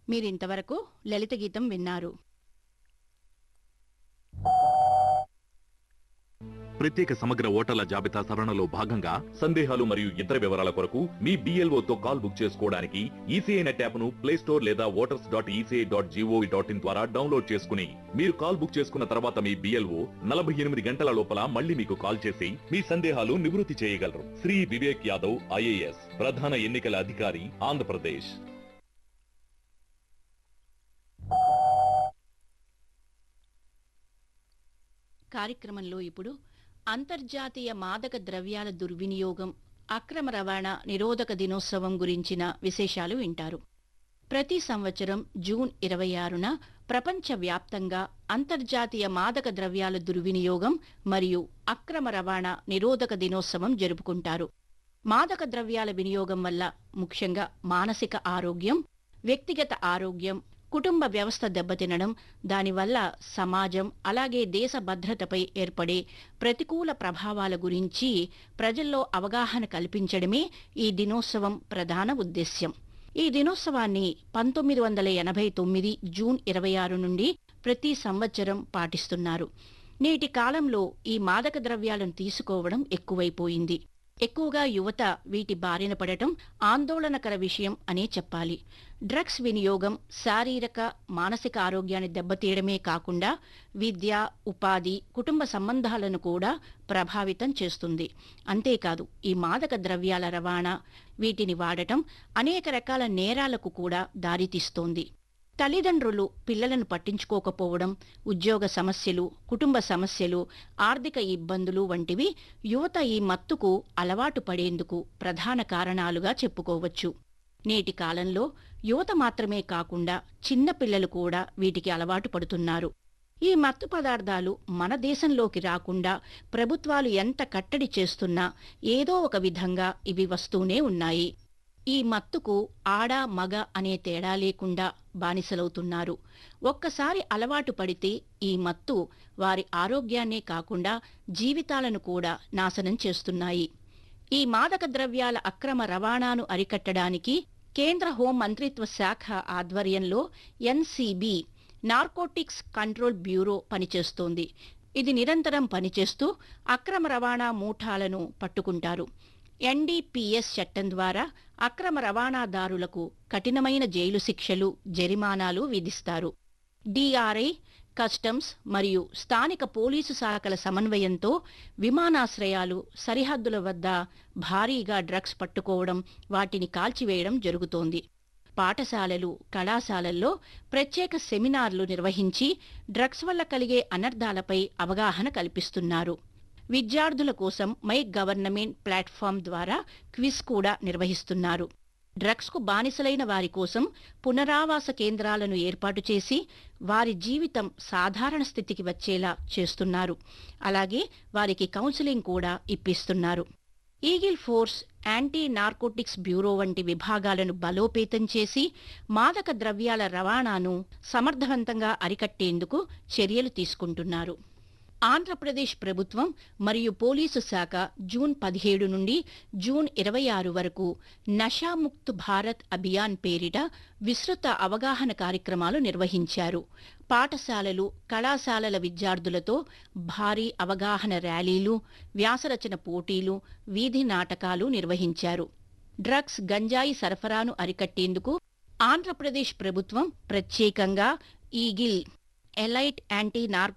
మీరింతవరకు లలిత గీతం విన్నారు ప్రత్యేక సమగ్ర ఓటర్ల జాబితా సవరణలో భాగంగా సందేహాలు మరియు ఇతర వివరాల కొరకు మీ BLO తో కాల్ బుక్ చేసుకోవడానికి ఈసీఐ నెట్ యాప్ను ప్లే స్టోర్ లేదా voters dot ECI dot gov dot in ద్వారా డౌన్లోడ్ చేసుకుని మీరు కాల్ బుక్ చేసుకున్న తర్వాత మీ బిఎల్ఓ నలభై ఎనిమిది గంటల లోపల మళ్ళీ మీకు కాల్ చేసి మీ సందేహాలు నివృత్తి చేయగలరు శ్రీ వివేక్ యాదవ్ ఐఏఎస్ ప్రధాన ఎన్నికల అధికారి ఆంధ్రప్రదేశ్ కార్యక్రమంలో ఇప్పుడు అంతర్జాతీయ మాదక ద్రవ్యాల దుర్వినియోగం అక్రమ రవాణా నిరోధక దినోత్సవం గురించిన విశేషాలు వింటారు ప్రతి సంవత్సరం జూన్ ఇరవై ఆరున ప్రపంచవ్యాప్తంగా అంతర్జాతీయ మాదక ద్రవ్యాల దుర్వినియోగం మరియు అక్రమ రవాణా నిరోధక దినోత్సవం జరుపుకుంటారు మాదక ద్రవ్యాల వినియోగం వల్ల ముఖ్యంగా మానసిక ఆరోగ్యం వ్యక్తిగత ఆరోగ్యం కుటుంబ వ్యవస్థ దెబ్బతినడం దానివల్ల సమాజం అలాగే దేశ భద్రతపై ఏర్పడే ప్రతికూల ప్రభావాల గురించి ప్రజల్లో అవగాహన కల్పించడమే ఈ దినోత్సవం ప్రధాన ఉద్దేశ్యం ఈ దినోత్సవాన్ని పంతొమ్మిది వందల ఎనభై తొమ్మిది జూన్ ఇరవై ఆరు నుండి ప్రతి సంవత్సరం పాటిస్తున్నారు నేటి కాలంలో ఈ మాదక ద్రవ్యాలను తీసుకోవడం ఎక్కువైపోయింది ఎక్కువగా యువత వీటి బారిన పడటం ఆందోళనకర విషయం అనే చెప్పాలి డ్రగ్స్ వినియోగం శారీరక మానసిక ఆరోగ్యాన్ని దెబ్బతీయడమే కాకుండా విద్య ఉపాధి కుటుంబ సంబంధాలను కూడా ప్రభావితం చేస్తుంది అంతేకాదు ఈ మాదక ద్రవ్యాల రవాణా వీటిని వాడటం అనేక రకాల నేరాలకు కూడా దారితీస్తోంది తల్లిదండ్రులు పిల్లలను పట్టించుకోకపోవడం ఉద్యోగ సమస్యలు కుటుంబ సమస్యలు ఆర్థిక ఇబ్బందులు వంటివి యువత ఈ మత్తుకు అలవాటు పడేందుకు ప్రధాన కారణాలుగా చెప్పుకోవచ్చు నేటి కాలంలో యువత మాత్రమే కాకుండా చిన్న పిల్లలు కూడా వీటికి అలవాటు పడుతున్నారు ఈ మత్తు పదార్థాలు మన దేశంలోకి రాకుండా ప్రభుత్వాలు ఎంత కట్టడి చేస్తున్నా ఏదో ఒక విధంగా ఇవి వస్తూనే ఉన్నాయి ఈ మత్తుకు ఆడ మగ అనే తేడా లేకుండా బానిసలవుతున్నారు ఒక్కసారి అలవాటు పడితే ఈ మత్తు వారి ఆరోగ్యాన్నే కాకుండా జీవితాలను కూడా నాశనం చేస్తున్నాయి ఈ మాదక ద్రవ్యాల అక్రమ రవాణాను అరికట్టడానికి కేంద్ర హోం మంత్రిత్వ శాఖ ఆధ్వర్యంలో ఎన్సీబీ నార్కోటిక్స్ కంట్రోల్ బ్యూరో పనిచేస్తోంది ఇది నిరంతరం పనిచేస్తూ అక్రమ రవాణా మూఠాలను పట్టుకుంటారు ఎన్డీపీఎస్ చట్టం ద్వారా అక్రమ రవాణాదారులకు కఠినమైన జైలు శిక్షలు జరిమానాలు విధిస్తారు డిఆర్ఐ కస్టమ్స్ మరియు స్థానిక పోలీసు శాఖల సమన్వయంతో విమానాశ్రయాలు సరిహద్దుల వద్ద భారీగా డ్రగ్స్ పట్టుకోవడం వాటిని కాల్చివేయడం జరుగుతోంది పాఠశాలలు కళాశాలల్లో ప్రత్యేక సెమినార్లు నిర్వహించి డ్రగ్స్ వల్ల కలిగే అనర్థాలపై అవగాహన కల్పిస్తున్నారు విద్యార్థుల కోసం మై గవర్నమెంట్ ప్లాట్ఫామ్ ద్వారా క్విజ్ కూడా నిర్వహిస్తున్నారు డ్రగ్స్కు బానిసలైన వారి కోసం పునరావాస కేంద్రాలను ఏర్పాటు చేసి వారి జీవితం సాధారణ స్థితికి వచ్చేలా చేస్తున్నారు అలాగే వారికి కౌన్సిలింగ్ కూడా ఇప్పిస్తున్నారు eagle force anti narcotics bureau వంటి విభాగాలను బలోపేతం చేసి మాదక ద్రవ్యాల రవాణాను సమర్థవంతంగా అరికట్టేందుకు చర్యలు తీసుకుంటున్నారు ఆంధ్రప్రదేశ్ ప్రభుత్వం మరియు పోలీసు శాఖ జూన్ పదిహేడు నుండి జూన్ ఇరవై ఆరు వరకు నషాముక్త్ భారత్ అభియాన్ పేరిట విస్తృత అవగాహన కార్యక్రమాలు నిర్వహించారు పాఠశాలలు కళాశాలల విద్యార్థులతో భారీ అవగాహన ర్యాలీలు వ్యాసరచన పోటీలు వీధి నాటకాలు నిర్వహించారు డ్రగ్స్ గంజాయి సరఫరాను అరికట్టేందుకు ఆంధ్రప్రదేశ్ ప్రభుత్వం ప్రత్యేకంగా ఈగిల్ ఎలైట్ యాంటీ నార్